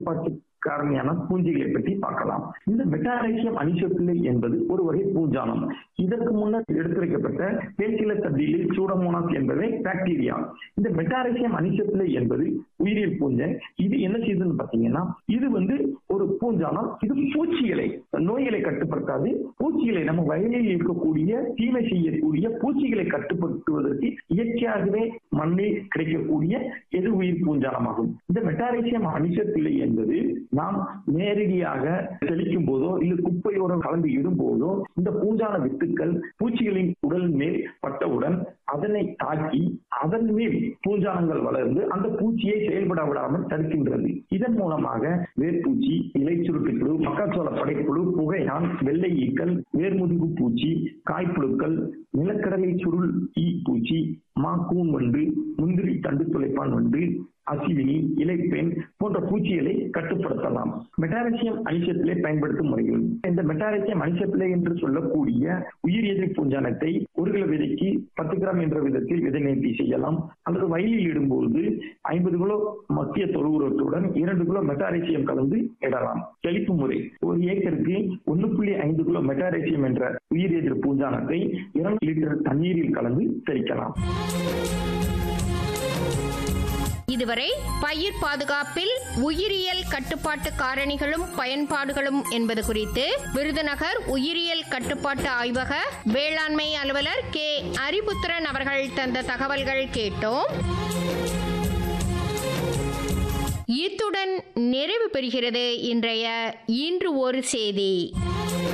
பத்து காரணியான பூஞ்சைகளை பற்றி பார்க்கலாம் இந்த மெட்டாரைசியம் அனிசோபிள்ளை என்பது ஒரு வகை பூஞ்சானம் இதற்கு முன்னர் எடுத்துரைக்கப்பட்ட பேச்சில தட்டியில் சூடமோனாஸ் என்பவை பாக்டீரியா இந்த மெட்டாரைசியம் அனிசோபிள்ளை என்பது உயிரியல் பூஞ்சை இது என்ன செய்யுதுன்னு பாத்தீங்கன்னா இது வந்து ஒரு பூஞ்சானம் இது பூச்சிகளை நோய்களை கட்டுப்படுத்தாது பூச்சிகளை நம்ம வயலில் இருக்கக்கூடிய தீமை செய்யக்கூடிய பூச்சிகளை கட்டுப்படுத்துவதற்கு இயற்கையாகவே மண்ணில் கிடைக்கக்கூடிய எது உயிர் பூஞ்சானமாகும் இந்த மெட்டாரைசியம் அனிசோபிள்ளை என்பது நாம் நேரடியாக தெளிக்கும் போதோ இல்ல குப்பையோட கலந்து இடும்போதோ இந்த பூஞ்சான வித்துக்கள் பூச்சிகளின் உடல் மேல் பட்டவுடன் அதனை தாக்கி அதன் மேல் பூஞ்சானங்கள் வளர்ந்து அந்த பூச்சியை செயல்பட விடாமல் தடுக்கின்றது இதன் மூலமாக வேர்பூச்சி இலை சுருட்டுப்புழு மக்காச்சோள படைப்புழு புகையான் வெள்ளை ஈக்கள் வேர்முதுகு பூச்சி காய்ப்புழுக்கள் நிலக்கடலை சுருள் ஈ பூச்சி மாக்கூன் வண்டு முந்திரி தண்டு துளைப்பான் வண்டு அசிவினி இலைப்பெண் போன்ற பூச்சிகளை கட்டுப்படுத்தலாம் மெட்டாரசியம் அனிசத்திலே பயன்படுத்தும் முறைகள் இந்த மெட்டாரசியம் அனிசத்திலே என்று சொல்லக்கூடிய உயிர் எதிர் பூஞ்சானத்தை ஒரு கிலோ விதைக்கு பத்து கிராம் என்ற விதத்தில் விதை நேர்த்தி செய்யலாம் அல்லது வயலில் இடும்போது ஐம்பது கிலோ மத்திய தொழு உரத்துடன் இரண்டு கிலோ மெட்டாரேசியம் கலந்து இடலாம் தெளிப்பு முறை ஒரு ஏக்கருக்கு ஒன்று புள்ளி ஐந்து கிலோ மெட்டாரேசியம் என்ற உயிர் எதிர் பூஞ்சானத்தை இரண்டு லிட்டர் தண்ணீரில் கலந்து தெளிக்கலாம் இதுவரை பயிர் பாதுகாப்பில் உயிரியல் கட்டுப்பாட்டு காரணிகளும் பயன்பாடுகளும் என்பது குறித்து விருதுநகர் உயிரியல் கட்டுப்பாட்டு ஆய்வக வேளாண்மை அலுவலர் கே அரிபுத்திரன் அவர்கள் தந்த தகவல்கள் கேட்டோம் இத்துடன் நிறைவு பெறுகிறது இன்றைய இன்று ஒரு செய்தி